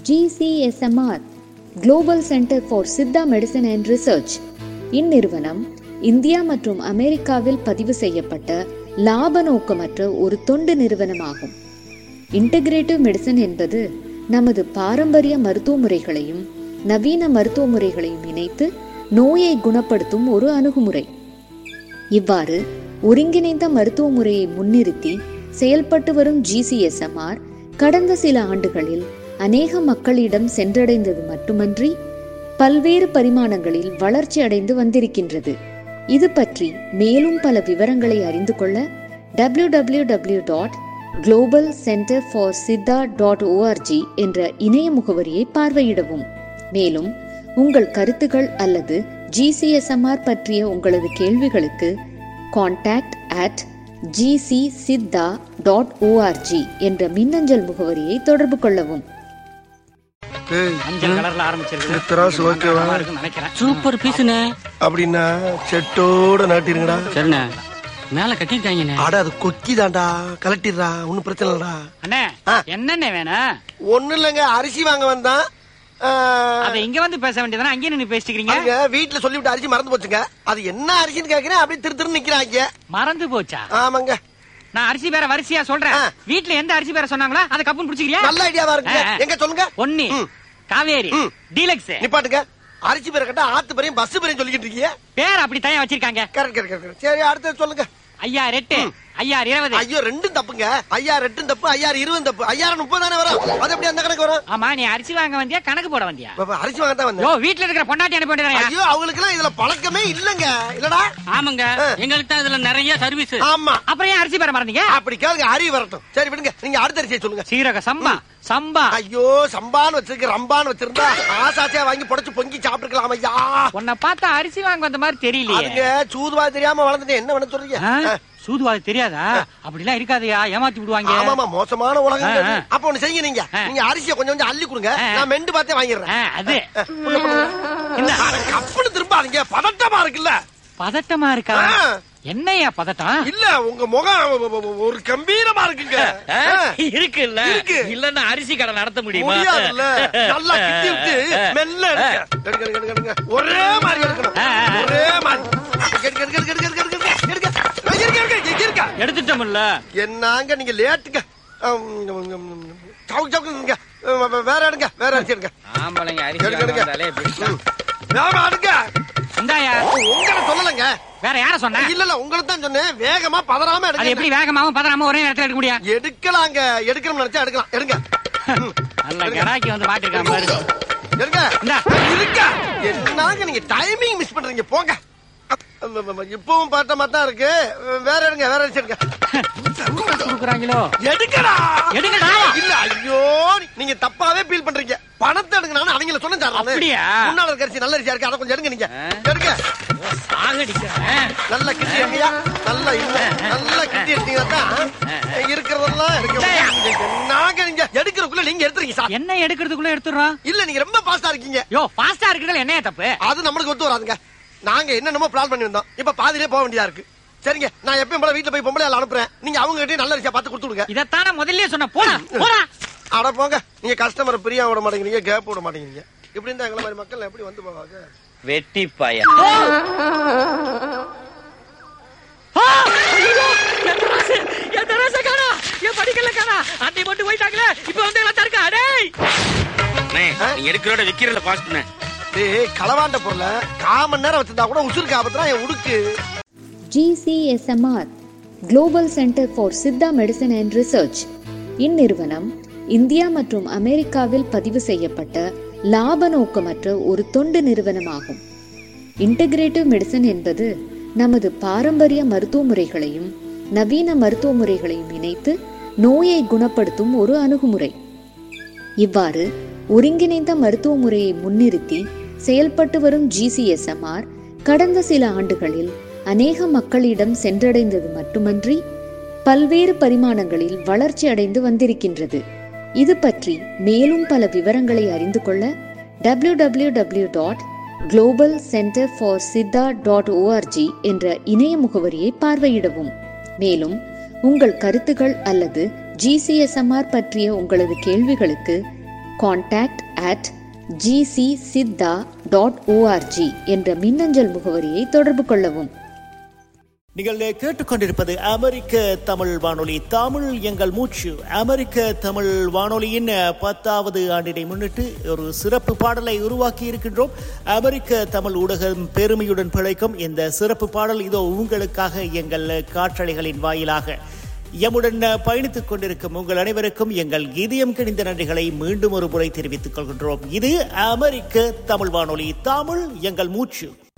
GCSMR global centre for Siddha medicine and research இந்நிறுவனம் India மற்றும் அமெரிக்காவில் பதிவு செய்யப்பட்ட லாப நோக்கமற்ற ஒரு தொண்டு நிறுவனமாகும் இன்டகிரேட்டிவ் மெடிசன் என்பது நமது பாரம்பரிய மருத்துவ முறைகளையும் நவீன மருத்துவ முறைகளையும் இணைத்து நோயை குணப்படுத்தும் ஒரு அணுகுமுறை இவ்வாறு ஒருங்கிணைந்த மருத்துவ முறையை முன்னிறுத்தி செயல்பட்டு வரும் ஜிசிஎஸ்எம்ஆர் கடந்த சில ஆண்டுகளில் அநேக மக்களிடம் சென்றடைந்தது மட்டுமன்றி பல்வேறு பரிமாணங்களில் வளர்ச்சி அடைந்து வந்திருக்கின்றது இது பற்றி மேலும் பல விவரங்களை அறிந்து கொள்ள W W W dot global centre for Siddha dot O R G என்ற இணைய முகவரியை பார்வையிடவும் மேலும் உங்கள் கருத்துகள் அல்லது ஜிசிஎஸ்எம்ஆர் பற்றிய உங்களது கேள்விகளுக்கு contact at G C Siddha dot O R G என்ற மின்னஞ்சல் முகவரியை தொடர்பு கொள்ளவும் ஏய், மஞ்சள் கலர்ல ஆரம்பிச்சிருக்கு இந்த திராசு ஓகேவா? நல்லா இருக்குன்னு நினைக்கிறேன் சூப்பர் பீஸுண்ணே அப்படின்னா செட்டோட நாட்டிருங்கடா சரிண்ணே மேல கட்டிருக்காங்கண்ணே அட அது கொக்கி தான்டா கலட்டிடுறா ஒன்னும் பிரச்சனை இல்லடா அண்ணே ஆ. என்னண்ணே வேணும் ஒண்ணும் இல்லைங்க அரிசி வாங்க வந்தான் ஆ, அத இங்க வந்து பேச வேண்டியதானே அங்கேயே நின்னு பேசிக்கிறீங்க அவங்க வீட்டுல சொல்லிவிட்டு அரிசி மறந்து போச்சுங்க அது என்ன அரிசின்னு கேக்குறேன் அப்படியே திரு திரு நிக்கிறாங்க மறந்து போச்சா ஆமாங்க நான் அரிசி பேர வரிசையா சொல்றேன் ஆ. வீட்ல எந்த அரிசி பேர சொன்னாங்களோ அத கப்புன்னு புடிச்சுக்கிறியா நல்ல ஐடியாவா இருக்குங்க ஆ. எங்க சொல்லுங்க ஒன்னு ம். காவேரி ம். டீலக்ஸ் நிப்பாட்டுங்க அரிசி பேரை கட்ட ஆத்து பேரையும் பஸ் பேரையும் சொல்லிக்கிட்டு இருக்கீங்க பேர் அப்படி தயா வச்சிருக்காங்க கரெக்ட் கரெக்ட் கரெக்ட் சரி அடுத்தது சொல்லுங்க ஐயா ரெட்டு ஐயா இருபது ஐயோ ரெண்டும் தப்புங்க ஐயா ரெண்டும் தப்பு ஐயா இருபது தப்பு ஐயாயிரம் முப்பது தானே வரும் அது எப்படி அந்த கணக்கு வரும் ஆமா நீ அரிசி வாங்க வந்தியா கணக்கு போட வந்தியா பாப்பா, அரிசி வாங்க தான் வந்தேன் யோ வீட்ல இருக்கிற பொண்டாட்டி அனுப்பி வேண்டியதானயா ஐயோ அவங்களுக்கு எல்லாம் இதுல பழக்கமே இல்லங்க இல்லடா ஆமாங்க எங்களுக்கு தான் இதுல நிறைய சர்வீஸ் ஆமா அப்புறம் ஏன் அரிசி பேர மறந்தீங்க அப்படி கேளுங்க அறிவு வரட்டும் சரி விடுங்க நீங்க அடுத்த அரிசியை சொல்லுங்க சீரக சம்பா சம்பா ஐயோ சம்பான்னு வச்சிருக்க ரம்பான்னு வச்சிருந்தா ஆசாசியா வாங்கி புடைச்சு பொங்கி சாப்பிட்டுக்கலாம் ஐயா உன்னை பார்த்தா அரிசி வாங்க வந்த மாதிரி தெரியலையே அதுங்க சூதுவா தெரியாம வளர்ந்துட்டு என்ன பண்ண சொல்றீங்க ஆ? சூதுவாது தெரியாதா அப்படிலாம் இருக்காதயா ஏமாத்தி விடுவாங்க ஆமாமா மோசமான உலகம் ஆ, ஆ. அப்ப ஒண்ணு செய்யுங்க நீங்க ஆ. நீங்க அரிசியை கொஞ்சம் கொஞ்சம் அள்ளி கொடுங்க ஆ. நான் மெண்டு பார்த்தே வாங்கிடுறேன் ஆ, அது உள்ள போடுங்க. இந்த அட, கப்புன்னு திரும்பாதீங்க பதட்டமா இருக்குல்ல பதட்டமா இருக்கா ஆ. என்னையா பதட்டம் இல்ல உங்க முகம் ஒரு கம்பீரமா இருக்குங்க ஆ. இருக்குல்ல இருக்கு. இல்லன்னா அரிசி கடை நடத்த முடியுமா முடியாதுல்ல நல்லா கிட்டி விட்டு மெல்ல எடுங்க. எடுங்க, எடுங்க, எடுங்க, எடுங்க. ஒரே மாதிரி எடுக்கணும் ஆ, ஆ, ஆ. ஒரே மாதிரி எடுங்க, எடுங்க, எடுங்க, எடுங்க, எடுங்க, எடுங்க, எடுங்க. ஆ, இருக்க, இருக்க, இங்க இருக்கா? எடுத்துட்டோம்ல என்னங்க நீங்க லேட்டுங்க ஆம், சவுக்கு சவுக்கு இருங்க. வே- வே- வேற எடுங்க வேற அரிசி எடுங்க ஆம்பளைங்க எடுங்க, எடுங்க. ம். வேகமா எடுங்க இந்தாயா உங்களை சொல்லலைங்க வேற யார சொன்ன இல்ல இல்ல உங்களை தான் சொன்னேன் வேகமா பதறாம அது எடுங்க எப்படி வேகமாவும் பதறாம ஒரே நேரத்துல எடுக்க முடியும் எடுக்கலாங்க எடுக்கணும்னு நினைச்சா எடுக்கலாம் எடுங்க ம். நல்ல கடாக்கி வந்து மாட்டிருக்கான் பாரு எடுங்க இந்தா. இருக்க என்னங்க நீங்க டைமிங் மிஸ் பண்றீங்க போங்க இப்பவும் பார்த்த மாதிரி தான் இருக்கு வேற எடுங்க வேற அரிசி எடுங்க குடுக்குறாங்களோ எடுக்கடா எடுங்கடா. இல்ல ஐயோ நீங்க தப்பாவே ஃபீல் பண்றீங்க பணத்தை எடுங்க நானும் அவங்கள சொன்னேன் சார் நானு. அப்படியா? முன்னால இருக்க அரிசி நல்ல அரிசியா இருக்கு அதை கொஞ்சம் எடுங்க நீங்க எடுங்க சாகடிக்கிறேன் நல்ல கிட்டி எடுங்கயா நல்லா இல்ல நல்லா கிட்டி எடுத்தீங்கன்னா தான் இருக்கிறதெல்லாம் இருக்கு நாங்க நீங்க எடுக்கிறதுக்குள்ள நீங்க எடுத்துறீங்க சார் என்ன எடுக்கிறதுக்குள்ள எடுத்துறோம் இல்ல நீங்க ரொம்ப பாஸ்டா இருக்கீங்க யோ ஃபாஸ்டா இருக்கிறதுல என்னையா தப்பு அது நம்மளுக்கு ஒத்து வராதுங்க நாங்க என்னென்னமோ பிளான் பண்ணி வந்தோம் இப்ப பாதியிலே போக வேண்டியதா இருக்கு சரிங்க நான் எப்பயும் போல வீட்டுல போய் பொம்பளை ஆள் அனுப்புறேன் நீங்க அவங்க கிட்டே நல்ல அரிசியா பார்த்து கொடுத்து விடுங்க இதத்தானே முதல்லயே சொன்ன போடா போடா அட போங்க நீங்க கஸ்டமர் பிரியா விட மாட்டேங்கிறீங்க கேப் விட மாட்டேங்கிறீங்க இப்படி இருந்தா எங்களை மாதிரி மக்கள் எப்படி வந்து போவாங்க வெட்டி பையன் ஆ! ஐயோ! என் தராசு! என் தராசை காணா! என் படிக்கல்ல காணா! அன்னை மட்டும் போயிட்டாங்களே! இப்ப வந்து எல்லாம் தருக்கா? டேய்! நீங்க எடுக்கிறோட விக்கிறதுல பாஸ்ட்னே டேய் களவாண்ட பொருளை காமன் நேரம் வச்சிருந்தா கூட உசுருக்கு ஆபத்துனா என் உடுக்கு GCSMR global centre for Siddha medicine and research இந்நிறுவனம் இந்தியா மற்றும் அமெரிக்காவில் பதிவு செய்யப்பட்ட லாப நோக்கமற்ற ஒரு தொண்டு நிறுவனமாகும் இன்டகிரேட்டிவ் மெடிசன் என்பது நமது பாரம்பரிய மருத்துவ முறைகளையும் நவீன மருத்துவ முறைகளையும் இணைத்து நோயை குணப்படுத்தும் ஒரு அணுகுமுறை இவ்வாறு ஒருங்கிணைந்த மருத்துவ முறையை முன்னிறுத்தி செயல்பட்டு வரும் ஜிசிஎஸ்எம்ஆர் கடந்த சில ஆண்டுகளில் அநேக மக்களிடம் சென்றடைந்தது மட்டுமன்றி பல்வேறு பரிமாணங்களில் வளர்ச்சி அடைந்து வந்திருக்கின்றது இது பற்றி மேலும் பல விவரங்களை அறிந்து கொள்ள W W W dot global centre for Siddha dot O R G என்ற இணைய முகவரியை பார்வையிடவும் மேலும் உங்கள் கருத்துகள் அல்லது ஜிசிஎஸ்எம்ஆர் பற்றிய உங்களது கேள்விகளுக்கு contact at G C Siddha dot O R G என்ற மின்னஞ்சல் முகவரியை தொடர்பு கொள்ளவும் நீங்கள் கேட்டுக்கொண்டிருப்பது அமெரிக்க தமிழ் வானொலி தமிழ் எங்கள் மூச்சு அமெரிக்க தமிழ் வானொலியின் பத்தாவது ஆண்டினை முன்னிட்டு ஒரு சிறப்பு பாடலை உருவாக்கி இருக்கின்றோம் அமெரிக்க தமிழ் ஊடகம் பெருமையுடன் பிழைக்கும் இந்த சிறப்பு பாடல் இதோ உங்களுக்காக எங்கள் காற்றலைகளின் வாயிலாக எம்முடன் பயணித்துக் கொண்டிருக்கும் உங்கள் அனைவருக்கும் எங்கள் இதயம் கிணிந்த நன்றிகளை மீண்டும் ஒரு முறை தெரிவித்துக் கொள்கின்றோம் இது அமெரிக்க தமிழ் வானொலி தமிழ் எங்கள் மூச்சு